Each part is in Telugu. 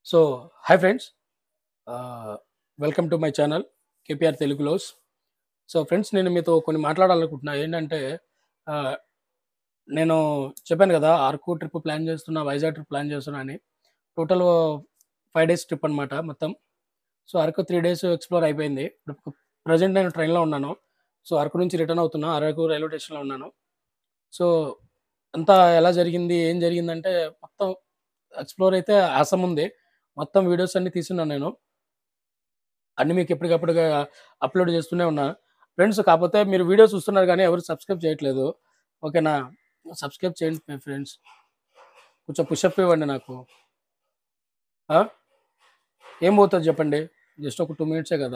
So hi friends welcome to my channel KPR తెలుగులోస్ సో ఫ్రెండ్స్ నేను మీతో కొన్ని మాట్లాడాలనుకుంటున్నా ఏంటంటే ఆ, నేను చెప్పాను కదా అరకు ట్రిప్ ప్లాన్ చేస్తున్నా వైజాగ్ ట్రిప్ ప్లాన్ చేస్తున్నా అని టోటల్ ఫైవ్ డేస్ ట్రిప్ అనమాట మొత్తం so Araku three days explore అయిపోయింది ఇప్పుడు ప్రజెంట్ నేను ట్రైన్లో ఉన్నాను సో అరకు నుంచి రిటర్న్ అవుతున్నా అరకు రైల్వే స్టేషన్లో ఉన్నాను సో అంతా ఎలా జరిగింది ఏం జరిగిందంటే మొత్తం ఎక్స్ప్లోర్ అయితే ఆసం ఉంది మొత్తం వీడియోస్ అన్ని తీసున్నాను నేను అన్ని మీకు ఎప్పటికప్పుడుగా అప్లోడ్ చేస్తూనే ఉన్నా ఫ్రెండ్స్ కాకపోతే మీరు వీడియో చూస్తున్నారు కానీ ఎవరు సబ్స్క్రైబ్ చేయట్లేదు ఓకేనా సబ్స్క్రైబ్ చేయండి ఫ్రెండ్స్ కొంచెం పుషప్ ఇవ్వండి నాకు ఆ? ఏం పోతుంది చెప్పండి జస్ట్ ఒక టూ మినిట్సే కదా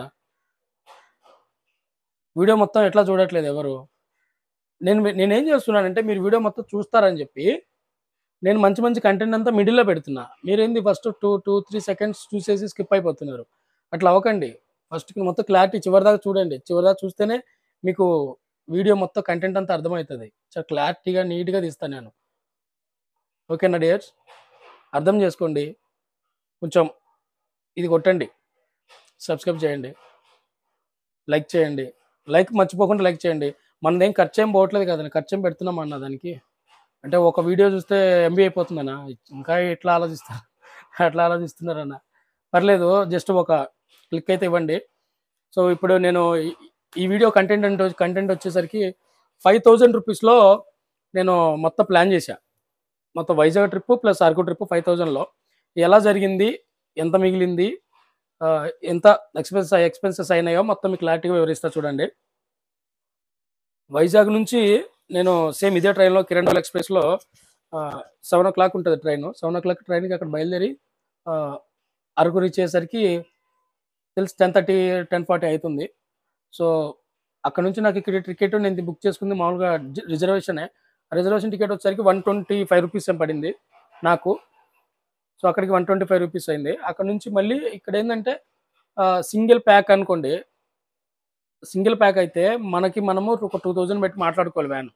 వీడియో మొత్తం ఎట్లా చూడట్లేదు ఎవరు నేను నేనేం చేస్తున్నానంటే మీరు వీడియో మొత్తం చూస్తారని చెప్పి నేను మంచి మంచి కంటెంట్ అంతా మిడిల్లో పెడుతున్నా మీరేంది first two two three seconds చూసేసి స్కిప్ అయిపోతున్నారు అట్లా అవ్వకండి ఫస్ట్ మొత్తం క్లారిటీ చివరిదాకా చూడండి చివరిదాకా చూస్తేనే మీకు వీడియో మొత్తం కంటెంట్ అంతా అర్థమవుతుంది చాలా క్లారిటీగా నీట్గా తీస్తాను నేను ఓకేనా డియర్స్ అర్థం చేసుకోండి కొంచెం ఇది కొట్టండి సబ్స్క్రైబ్ చేయండి లైక్ చేయండి లైక్ మర్చిపోకుండా లైక్ చేయండి మనదేం ఖర్చు ఏం పోవట్లేదు కదండి ఖర్చు ఏం పెడుతున్నాం అన్న దానికి అంటే ఒక వీడియో చూస్తే ఎంబీ అయిపోతుందన్న ఇంకా ఎట్లా ఆలోచిస్తారు అట్లా ఆలోచిస్తున్నారన్న పర్లేదు జస్ట్ ఒక క్లిక్ అయితే ఇవ్వండి సో ఇప్పుడు నేను ఈ- ఈ వీడియో కంటెంట్ అంటే కంటెంట్ వచ్చేసరికి ఫైవ్ థౌజండ్ రూపీస్లో నేను మొత్తం ప్లాన్ చేశా మొత్తం Vizag trip plus Araku trip five థౌజండ్లో ఎలా జరిగింది ఎంత మిగిలింది ఆ, ఎంత ఎక్స్పెన్స్ ఎక్స్పెన్సెస్ అయినాయో మొత్తం మీకు క్లారిటీగా వివరిస్తా చూడండి వైజాగ్ నుంచి నేను సేమ్ ఇదే ట్రైన్లో కిరణ్ ఎక్స్ప్రెస్లో సెవెన్ ఓ క్లాక్ ఉంటుంది ట్రైన్ సెవెన్ ఓ క్లాక్ ట్రైన్కి అక్కడ బయలుదేరి ఆ, అరకు రీచ్ అయ్యేసరికి తెలిసి టెన్ థర్టీ టెన్ ఫార్టీ అవుతుంది సో అక్కడ నుంచి నాకు ఇక్కడ టికెట్ నేను బుక్ చేసుకుంది మామూలుగా రిజర్వేషనే రిజర్వేషన్ టికెట్ వచ్చేసరికి వన్ ట్వంటీ ఫైవ్ రూపీస్ ఏం పడింది నాకు సో అక్కడికి వన్ ట్వంటీ ఫైవ్ రూపీస్ అయింది అక్కడ నుంచి మళ్ళీ ఇక్కడ ఏంటంటే సింగిల్ ప్యాక్ అనుకోండి సింగిల్ ప్యాక్ అయితే మనకి మనము ఒక టూ థౌజండ్ పెట్టి మాట్లాడుకోవాలి వ్యాన్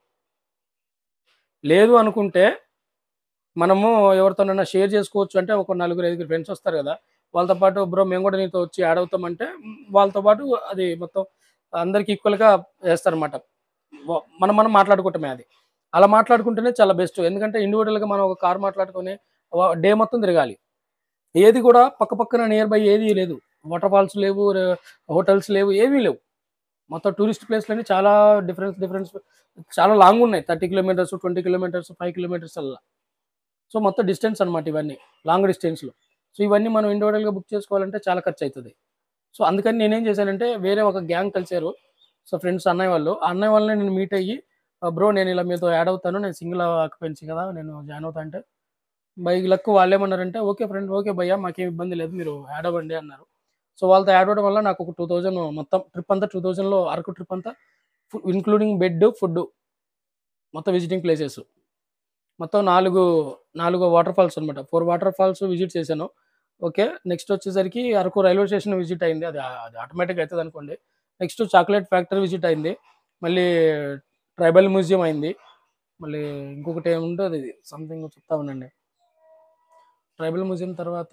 లేదు అనుకుంటే మనము ఎవరితోనైనా షేర్ చేసుకోవచ్చు అంటే ఒక నలుగురు ఐదుగురు ఫ్రెండ్స్ వస్తారు కదా వాళ్ళతో పాటు బ్రో మేము కూడా నీతో వచ్చి యాడ్ అవుతామంటే మ్, వాళ్ళతో పాటు అది మొత్తం అందరికి ఈక్వల్గా వేస్తారనమాట మనం మనం మాట్లాడుకుంటామే అది అలా మాట్లాడుకుంటేనే చాలా బెస్ట్ ఎందుకంటే ఇండివిజువల్గా మనం ఒక కార్ మాట్లాడుకొని డే మొత్తం తిరగాలి ఏది కూడా పక్క పక్కన నియర్ బై ఏది లేదు వాటర్ ఫాల్స్ లేవు హోటల్స్ లేవు ఏమీ లేవు మొత్తం టూరిస్ట్ ప్లేస్లన్నీ చాలా డిఫరెన్స్ డిఫరెన్స్ చాలా లాంగ్ ఉన్నాయి thirty kilometres twenty kilometres five kilometres అలా సో మొత్తం డిస్టెన్స్ అనమాట ఇవన్నీ లాంగ్ డిస్టెన్స్లో సో ఇవన్నీ మనం ఇండివిజువల్గా బుక్ చేసుకోవాలంటే చాలా ఖర్చు అవుతుంది సో అందుకని నేనేం చేశానంటే వేరే ఒక గ్యాంగ్ కలిసారు సో ఫ్రెండ్స్ అన్నయ్య వాళ్ళు ఆ అన్నయ్య వాళ్ళని నేను మీట్ అయ్యి బ్రో నేను ఇలా మీతో యాడ్ అవుతాను నేను సింగిల్ ఆక్యుపెన్సీ కదా నేను జాయిన్ అవుతా అంటే బై లక్ వాళ్ళు ఏమన్నారంటే ఓకే ఫ్రెండ్ ఓకే భయ్యా మాకేం ఇబ్బంది లేదు మీరు యాడ్ అవ్వండి అన్నారు సో వాళ్ళతో యాడ్ అవ్వడం వల్ల నాకు ఒక టూ థౌజండ్ మొత్తం ట్రిప్ అంతా టూ థౌజండ్లో అరకు ట్రిప్ అంతా ఇన్క్లూడింగ్ బెడ్ ఫుడ్ మొత్తం విజిటింగ్ ప్లేసెస్ మొత్తం నాలుగు నాలుగు వాటర్ ఫాల్స్ అనమాట ఫోర్ వాటర్ ఫాల్స్ విజిట్ చేశాను ఓకే నెక్స్ట్ వచ్చేసరికి అరకు రైల్వే స్టేషన్ విజిట్ అయింది అది అది ఆటోమేటిక్ అవుతుంది అనుకోండి నెక్స్ట్ చాక్లెట్ ఫ్యాక్టరీ విజిట్ అయింది మళ్ళీ ట్రైబల్ మ్యూజియం అయింది మళ్ళీ ఇంకొకటి ఏముంటుంది ఇది సంథింగ్ చెప్తా ఉండండి ట్రైబల్ మ్యూజియం తర్వాత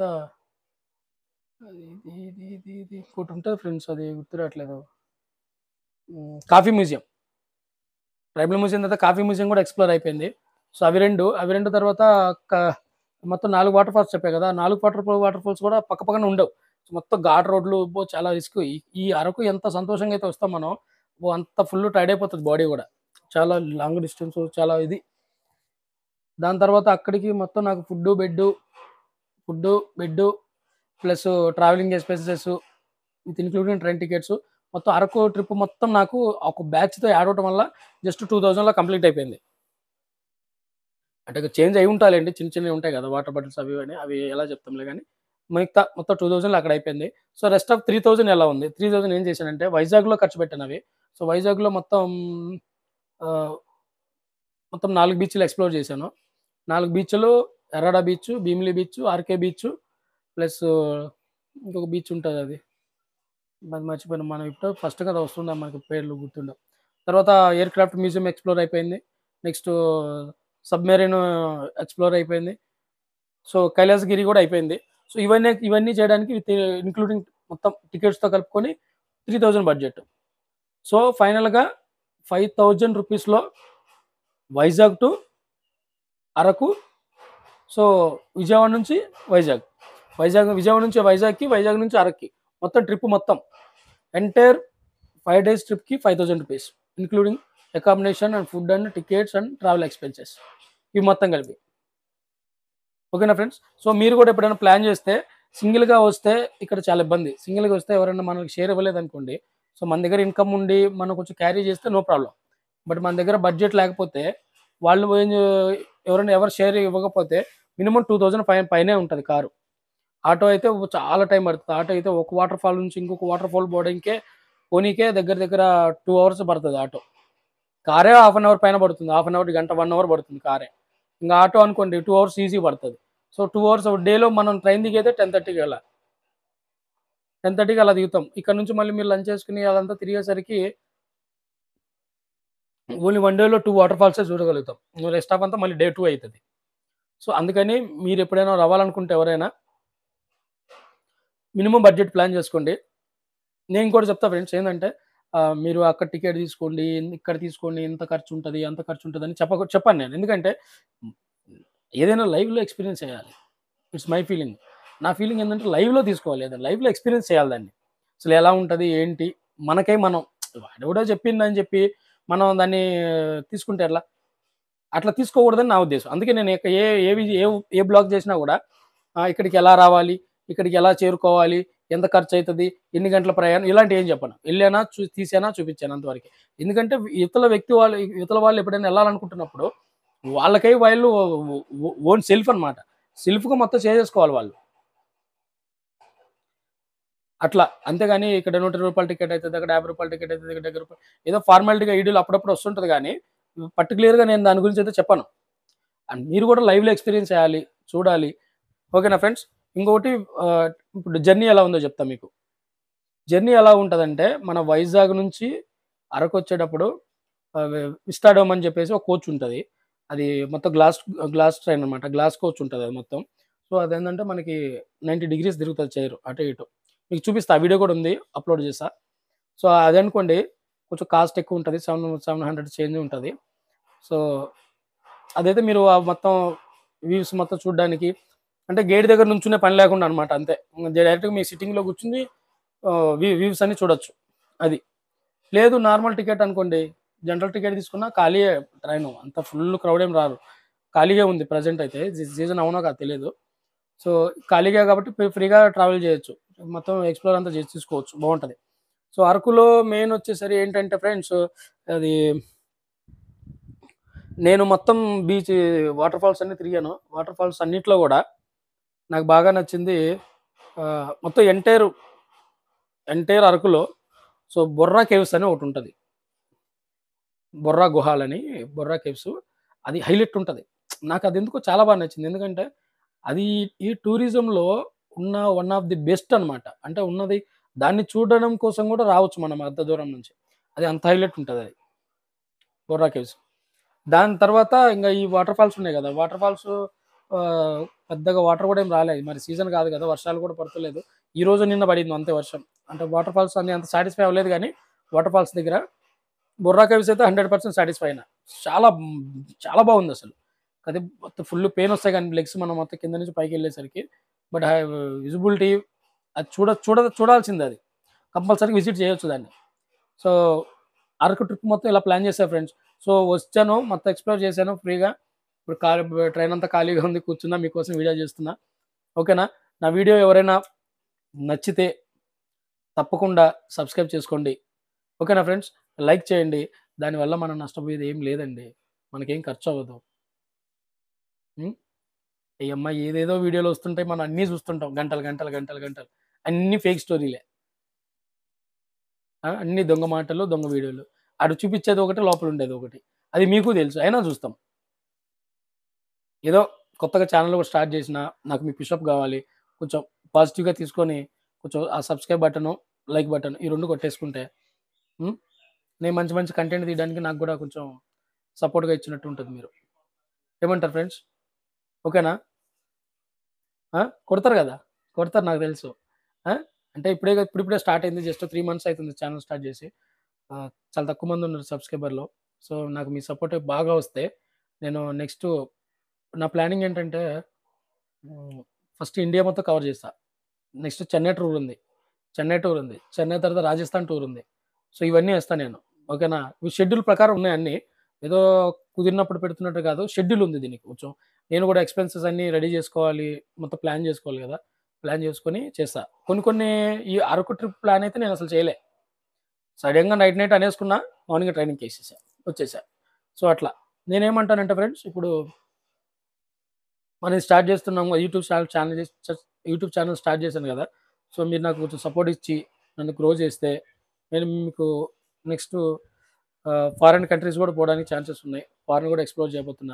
అది ఇది ఇది ఇది ఇది ఇంకోటి ఉంటుంది ఫ్రెండ్స్ అది గుర్తురావట్లేదు um, coffee museum tribal museum తర్వాత కాఫీ మ్యూజియం కూడా ఎక్స్ప్లోర్ అయిపోయింది సో అవి రెండు అవి రెండు తర్వాత క- మొత్తం నాలుగు వాటర్ ఫాల్స్ చెప్పాయి కదా నాలుగు వాటర్ వాటర్ ఫాల్స్ కూడా పక్క పక్కన ఉండవు సో మొత్తం ఘాట్ రోడ్లు బో చాలా రిస్క్ ఈ అరకు ఎంత సంతోషంగా అయితే వస్తాం మనం ఓ అంత ఫుల్ టైర్డ్ అయిపోతుంది బాడీ కూడా చాలా లాంగ్ డిస్టెన్స్ చాలా ఇది దాని తర్వాత అక్కడికి మొత్తం నాకు food bed food bed plus travelling expenses with including train tickets మొత్తం అరకు ట్రిప్ మొత్తం నాకు ఒక బ్యాచ్తో యాడ్ అవడం వల్ల జస్ట్ టూ థౌజండ్లో కంప్లీట్ అయిపోయింది అంటే చేంజ్ అయి ఉంటాయండి చిన్న చిన్నవి ఉంటాయి కదా వాటర్ బాటిల్స్ అవి అని అవి ఎలా చెప్తాంలే కానీ మిగతా మొత్తం టూ థౌజండ్లో అక్కడ అయిపోయింది so rest of three thousand ఎలా ఉంది త్రీ థౌజండ్ ఏం చేశానంటే వైజాగ్లో ఖర్చు పెట్టాను అవి సో వైజాగ్లో మొత్తం ఆ, మొత్తం నాలుగు బీచ్లు ఎక్స్ప్లోర్ చేశాను నాలుగు బీచ్లు Yarada beach Bheemili beach RK beach plus ఇంకొక బీచ్ ఉంటుంది అది అది మర్చిపోయినా మనం ఇప్పుడు ఫస్ట్ కదా వస్తుందా మనకి పేర్లు గుర్తుండవు తర్వాత ఎయిర్ క్రాఫ్ట్ మ్యూజియం ఎక్స్ప్లోర్ అయిపోయింది నెక్స్ట్ సబ్మెరీన్ ఎక్స్ప్లోర్ అయిపోయింది సో కైలాసగిరి కూడా అయిపోయింది సో ఇవన్నీ ఇవన్నీ చేయడానికి విత్ ఇంక్లూడింగ్ మొత్తం టికెట్స్తో కలుపుకొని త్రీ థౌజండ్ బడ్జెట్ సో ఫైనల్గా ఫైవ్ థౌజండ్ రూపీస్లో వైజాగ్ టు అరకు సో విజయవాడ నుంచి వైజాగ్ వైజాగ్ విజయవాడ నుంచి వైజాగ్కి వైజాగ్ నుంచి అరక్కి మొత్తం ట్రిప్ మొత్తం ఎంటైర్ ఫైవ్ డేస్ ట్రిప్కి five thousand rupees including accommodation and food and tickets and travel expenses ఇవి మొత్తం కలిపి ఓకేనా ఫ్రెండ్స్ సో మీరు కూడా ఎప్పుడైనా ప్లాన్ చేస్తే సింగిల్గా వస్తే ఇక్కడ చాలా ఇబ్బంది సింగిల్గా వస్తే ఎవరైనా మనకి షేర్ ఇవ్వలేదు అనుకోండి సో మన దగ్గర ఇన్కమ్ ఉండి మనం కొంచెం క్యారీ చేస్తే నో ప్రాబ్లం బట్ మన దగ్గర బడ్జెట్ లేకపోతే వాళ్ళు ఏం చే- ఎవరైనా ఎవరు షేర్ ఇవ్వకపోతే మినిమం టూ థౌజండ్ ఫైవ్ పైనే ఉంటుంది కారు ఆటో అయితే చాలా టైం పడుతుంది ఆటో అయితే ఒక వాటర్ ఫాల్ నుంచి ఇంకొక వాటర్ ఫాల్ పోవడానికే పోనీకే దగ్గర దగ్గర టూ అవర్స్ పడుతుంది ఆటో కారే హాఫ్ అన్ అవర్ పైన పడుతుంది హాఫ్ అన్ అవర్ గంట వన్ అవర్ పడుతుంది కారే ఇంకా ఆటో అనుకోండి టూ అవర్స్ ఈజీ పడుతుంది సో టూ అవర్స్ డేలో మనం ట్రైన్ దిగైతే టెన్ థర్టీకి వెళ్ళాలి టెన్ థర్టీకి అలా దిగుతాం ఇక్కడ నుంచి మళ్ళీ మీరు లంచ్ చేసుకుని అదంతా తిరిగేసరికి ఓన్లీ వన్ డేలో టూ వాటర్ ఫాల్సే చూడగలుగుతాం రెస్ట్ ఆఫ్ అంతా మళ్ళీ డే టూ అవుతుంది సో అందుకని మీరు ఎప్పుడైనా రావాలనుకుంటే ఎవరైనా మినిమం బడ్జెట్ ప్లాన్ చేసుకోండి నేను కూడా చెప్తా ఫ్రెండ్స్ ఏంటంటే ఆ, మీరు అక్కడ టికెట్ తీసుకోండి ఇక్కడ తీసుకోండి ఎంత ఖర్చు ఉంటుంది అంత ఖర్చు ఉంటుంది అని చెప్ప చెప్పాను నేను ఎందుకంటే ఏదైనా లైవ్లో ఎక్స్పీరియన్స్ చేయాలి ఇట్స్ మై ఫీలింగ్ నా ఫీలింగ్ ఏంటంటే లైవ్లో తీసుకోవాలి ఏదైనా లైవ్లో ఎక్స్పీరియన్స్ చేయాలి దాన్ని అసలు ఎలా ఉంటుంది ఏంటి మనకై మనం వాడు కూడా చెప్పిందని చెప్పి మనం దాన్ని తీసుకుంటే ఎట్లా అట్లా తీసుకోకూడదని నా ఉద్దేశం అందుకే నేను ఇక ఏ ఏ వి- ఏ ఏ బ్లాగ్ చేసినా కూడా ఆ, ఇక్కడికి ఎలా రావాలి ఇక్కడికి ఎలా చేరుకోవాలి ఎంత ఖర్చు అవుతుంది ఎన్ని గంటల ప్రయాణం ఇలాంటి ఏం చెప్పను వెళ్ళానా చూ తీసానా చూపించాను అంతవరకు ఎందుకంటే ఇతల వ్యక్తి వాళ్ళు ఇతల వాళ్ళు ఎప్పుడైనా వెళ్ళాలనుకుంటున్నప్పుడు వాళ్ళకై వాళ్ళు ఓన్ సెల్ఫ్ అనమాట సెల్ఫ్గా మొత్తం చేసేసుకోవాలి వాళ్ళు అట్లా అంతేగాని ఇక్కడ నూట ఇరవై రూపాయల టికెట్ అవుతుంది అక్కడ యాభై రూపాయల టికెట్ అవుతుంది ఇక్కడ దగ్గర రూపాయలు ఏదో ఫార్మాలిటీగా ఈడీలు అప్పుడప్పుడు వస్తుంటుంది కానీ పర్టికులర్గా నేను దాని గురించి అయితే చెప్పను అండ్ మీరు కూడా లైవ్లో ఎక్స్పీరియన్స్ చేయాలి చూడాలి ఓకేనా ఫ్రెండ్స్ ఇంకొకటి ఆ, ఇప్పుడు జర్నీ ఎలా ఉందో చెప్తా మీకు జర్నీ ఎలా ఉంటుందంటే మన వైజాగ్ నుంచి అరకు వచ్చేటప్పుడు ఆ, విస్టాడోమ్ అని చెప్పేసి ఒక కోచ్ ఉంటుంది అది మొత్తం గ్లాస్ గ్లాస్ ట్రైన్ అనమాట గ్లాస్ కోచ్ ఉంటుంది అది మొత్తం సో అదేంటంటే మనకి నైంటీ డిగ్రీస్ తిరుగుతుంది చైర్ అటు ఇటు మీకు చూపిస్తా ఆ వీడియో కూడా ఉంది అప్లోడ్ చేస్తా సో అది అనుకోండి కొంచెం కాస్ట్ ఎక్కువ ఉంటుంది సెవెన్ సెవెన్ హండ్రెడ్ చేంజ్ ఉంటుంది సో అదైతే మీరు ఆ మొత్తం వ్యూస్ మొత్తం చూడడానికి అంటే గేట్ దగ్గర నుంచునే పని లేకుండా అనమాట అంతే డైరెక్ట్గా మీ సిట్టింగ్లో కూర్చుని వ్యూస్ అన్ని చూడొచ్చు అది లేదు నార్మల్ టికెట్ అనుకోండి జనరల్ టికెట్ తీసుకున్నా ఖాళీయే ట్రైన్ అంత ఫుల్ క్రౌడ్ ఏం రారు ఖాళీగా ఉంది ప్రజెంట్ అయితే సీజన్ అవునో కాదు తెలియదు సో ఖాళీగా కాబట్టి ఫ్రీ- ఫ్రీగా ట్రావెల్ చేయొచ్చు మొత్తం ఎక్స్ప్లోర్ అంతా చేసి తీసుకోవచ్చు బాగుంటుంది సో అరకులో మెయిన్ వచ్చేసరి ఏంటంటే ఫ్రెండ్స్ అది నేను మొత్తం బీచ్ వాటర్ ఫాల్స్ అన్ని తిరిగాను వాటర్ ఫాల్స్ అన్నిట్లో కూడా నాకు బాగా నచ్చింది ఆ, మొత్తం ఎంటైర్ ఎంటైర్ అరకులో సో బొర్రా కేవ్స్ అని ఒకటి ఉంటుంది బొర్రా గుహాలని బొర్రా కేవ్స్ అది హైలైట్ ఉంటుంది నాకు అది ఎందుకో చాలా బాగా నచ్చింది ఎందుకంటే అది ఈ టూరిజంలో ఉన్న వన్ ఆఫ్ ది బెస్ట్ అన్నమాట అంటే ఉన్నది దాన్ని చూడడం కోసం కూడా రావచ్చు మనం అంత దూరం నుంచి అది అంత హైలైట్ ఉంటుంది అది బొర్రా కేవ్స్ దాని తర్వాత ఇంకా ఈ వాటర్ ఫాల్స్ ఉన్నాయి కదా వాటర్ ఫాల్స్ పెద్దగా వాటర్ కూడా ఏం రాలేదు మరి సీజన్ కాదు కదా వర్షాలు కూడా పడతలేదు ఈ రోజు నిన్న పడింది అంతే వర్షం అంటే వాటర్ ఫాల్స్ అన్ని అంత సాటిస్ఫై అవ్వలేదు కానీ వాటర్ ఫాల్స్ దగ్గర బొర్రా కేవ్స్ అయితే హండ్రెడ్ పర్సెంట్ సాటిస్ఫై అయినా చాలా చాలా బాగుంది అసలు అది మొత్తం ఫుల్ పెయిన్ వస్తాయి కానీ లెగ్స్ మనం మొత్తం కింద నుంచి పైకి వెళ్ళేసరికి బట్ విజిబిలిటీ అది చూడ చూడ చూడాల్సింది అది కంపల్సరీ విజిట్ చేయొచ్చు దాన్ని సో అరకు ట్రిప్ మొత్తం ఇలా ప్లాన్ చేశాను ఫ్రెండ్స్ సో వచ్చాను మొత్తం ఎక్స్ప్లోర్ చేశాను ఫ్రీగా ఇప్పుడు కార్ ట్రైన్ అంతా ఖాళీగా ఉంది కూర్చున్నా మీకోసం వీడియో చేస్తున్నా ఓకేనా నా వీడియో ఎవరైనా నచ్చితే తప్పకుండా సబ్స్క్రైబ్ చేసుకోండి ఓకేనా ఫ్రెండ్స్ లైక్ చేయండి దానివల్ల మనం నష్టపోయేది ఏం లేదండి మనకేం ఖర్చు అవ్వదు ఉం? ఈ అమ్మాయి ఏదేదో వీడియోలు వస్తుంటాయి మనం అన్నీ చూస్తుంటాం గంటలు గంటలు గంటలు గంటలు అన్నీ ఫేక్ స్టోరీలే ఆ, అన్ని దొంగ మాటలు దొంగ వీడియోలు అటు చూపించేది ఒకటి లోపల ఉండేది ఒకటి అది మీకు తెలుసు అయినా చూస్తాం ఏదో కొత్తగా ఛానల్ కూడా స్టార్ట్ చేసిన నాకు మీ పిషప్ కావాలి కొంచెం పాజిటివ్గా తీసుకొని కొంచెం ఆ సబ్స్క్రైబ్ బటన్ లైక్ బటన్ ఈ రెండు కొట్టేసుకుంటే ఉం? నేను మంచి మంచి కంటెంట్ తీయడానికి నాకు కూడా కొంచెం సపోర్ట్గా ఇచ్చినట్టు ఉంటుంది మీరు ఏమంటారు ఫ్రెండ్స్ ఓకేనా ఆ? కొడతారు కదా కొడతారు నాకు తెలుసు ఆ? అంటే ఇప్పుడే ఇప్పుడిప్పుడే స్టార్ట్ అయింది జస్ట్ త్రీ మంత్స్ అవుతుంది ఛానల్ స్టార్ట్ చేసి ఆ, చాలా తక్కువ మంది ఉన్నారు సబ్స్క్రైబర్లో సో నాకు మీ సపోర్ట్ బాగా వస్తే నేను నెక్స్ట్ నా ప్లానింగ్ ఏంటంటే ఫస్ట్ ఇండియా మొత్తం కవర్ చేస్తా నెక్స్ట్ చెన్నై టూర్ ఉంది చెన్నై టూర్ ఉంది చెన్నై తర్వాత రాజస్థాన్ టూర్ ఉంది సో ఇవన్నీ వేస్తాను నేను ఓకేనా ఇవి షెడ్యూల్ ప్రకారం ఉన్నాయి అన్నీ ఏదో కుదిరినప్పుడు పెడుతున్నట్టు కాదు షెడ్యూల్ ఉంది దీనికి కొంచెం నేను కూడా ఎక్స్పెన్సెస్ అన్నీ రెడీ చేసుకోవాలి మొత్తం ప్లాన్ చేసుకోవాలి కదా ప్లాన్ చేసుకొని చేస్తా కొన్ని కొన్ని ఈ అరకు ట్రిప్ ప్లాన్ అయితే నేను అసలు చేయలే సడన్గా నైట్ నైట్ అనేసుకున్నా మార్నింగ్ ట్రైనింగ్ చేసేసా వచ్చేసా సో అట్లా నేనేమంటానంటే ఫ్రెండ్స్ ఇప్పుడు మనం స్టార్ట్ చేస్తున్నాం YouTube channel channel YouTube channel start చేశాను కదా సో మీరు నాకు కొంచెం సపోర్ట్ ఇచ్చి నన్ను గ్రో చేస్తే నేను మీకు నెక్స్ట్ ఫారిన్ కంట్రీస్ కూడా పోవడానికి ఛాన్సెస్ ఉన్నాయి ఫారిన్ కూడా ఎక్స్ప్లోర్ చేయబోతున్నా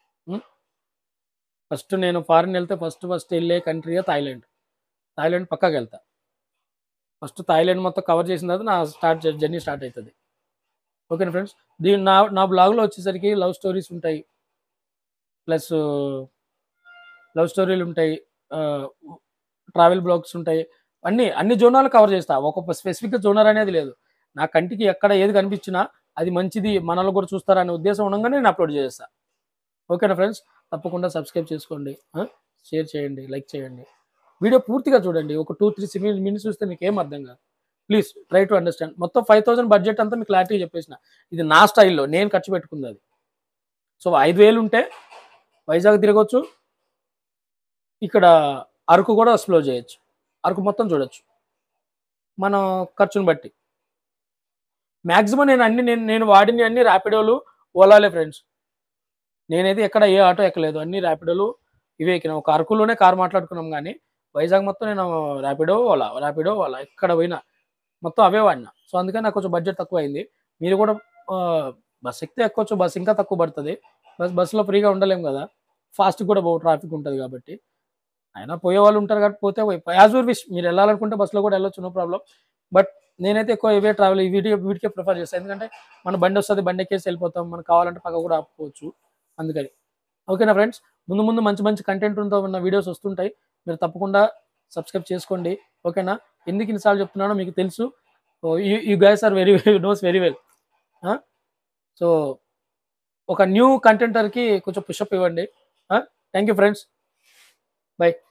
ఫస్ట్ నేను ఫారిన్ వెళ్తే ఫస్ట్ ఫస్ట్ వెళ్ళే కంట్రీ థాయిలాండ్ థాయిలాండ్ పక్కాకి వెళ్తా ఫస్ట్ థాయిలాండ్ మొత్తం కవర్ చేసిన తర్వాత నా స్టార్ట్ జర్నీ స్టార్ట్ అవుతుంది ఓకేనా ఫ్రెండ్స్ దీని నా నా బ్లాగ్లో వచ్చేసరికి లవ్ స్టోరీస్ ఉంటాయి ప్లస్ లవ్ స్టోరీలు ఉంటాయి ట్రావెల్ బ్లాగ్స్ ఉంటాయి అన్ని అన్ని జోనాలు కవర్ చేస్తా ఒక స్పెసిఫిక్ జోనర్ అనేది లేదు నా కంటికి ఎక్కడ ఏది కనిపించినా అది మంచిది మనలో కూడా చూస్తారనే ఉద్దేశం ఉండగానే నేను అప్లోడ్ చేస్తా ఓకేనా ఫ్రెండ్స్ తప్పకుండా సబ్స్క్రైబ్ చేసుకోండి షేర్ చేయండి లైక్ చేయండి వీడియో పూర్తిగా చూడండి ఒక టూ త్రీ మినిట్స్ చూస్తే మీకు ఏం అర్థం కాదు ప్లీజ్ ట్రై టు అండర్స్టాండ్ మొత్తం ఫైవ్ థౌసండ్ బడ్జెట్ అంతా మీకు క్లారిటీ చెప్పేసిన ఇది నా స్టైల్లో నేను ఖర్చు పెట్టుకుంది అది సో ఐదు వేలు ఉంటే వైజాగ్ తిరగవచ్చు ఇక్కడ అరకు కూడా ఎక్స్ప్లోర్ చేయొచ్చు అరకు మొత్తం చూడొచ్చు మన ఖర్చుని బట్టి మ్యాక్సిమం నేను అన్ని నేను నేను వాడిన అన్ని ర్యాపిడోలు ఓలాలే ఫ్రెండ్స్ నేనైతే ఎక్కడ ఏ ఆటో ఎక్కలేదు అన్ని ర్యాపిడోలు ఇవే ఎక్కినా ఒక అరకులోనే కార్ మాట్లాడుకున్నాం కానీ వైజాగ్ మొత్తం నేను ర్యాపిడో ఓలా ర్యాపిడో ఓలా ఎక్కడ పోయినా మొత్తం అవే వాడినా సో అందుకని నాకు కొంచెం బడ్జెట్ తక్కువ అయింది మీరు కూడా బస్ ఎక్కితే ఎక్కొచ్చు బస్ ఇంకా తక్కువ పడుతుంది బస్ బస్సులో ఫ్రీగా ఉండలేం కదా ఫాస్ట్ కూడా బహు ట్రాఫిక్ ఉంటుంది కాబట్టి అయినా పోయే వాళ్ళు ఉంటారు కాబట్టి పోతే యాజ్ యూర్ విష్ మీరు వెళ్ళాలనుకుంటే బస్సులో కూడా వెళ్ళొచ్చు నో ప్రాబ్లం బట్ నేనైతే ఎక్కువ ఇవే ట్రావెల్ వీటి వీటికే ప్రిఫర్ చేస్తాను ఎందుకంటే మన బండి వస్తుంది బండి ఎక్కేసి వెళ్ళిపోతాం మనకు కావాలంటే పక్క కూడా ఆపుకోవచ్చు అందుకని ఓకేనా ఫ్రెండ్స్ ముందు ముందు మంచి మంచి కంటెంట్ ఉంతో ఉన్న వీడియోస్ వస్తుంటాయి మీరు తప్పకుండా సబ్స్క్రైబ్ చేసుకోండి ఓకేనా ఎందుకు ఇన్నిసార్లు చెప్తున్నానో మీకు తెలుసు you guys are very knows very well so ఒక న్యూ కంటెంటర్కి కొంచెం పుషప్ ఇవ్వండి థ్యాంక్ యూ ఫ్రెండ్స్ బై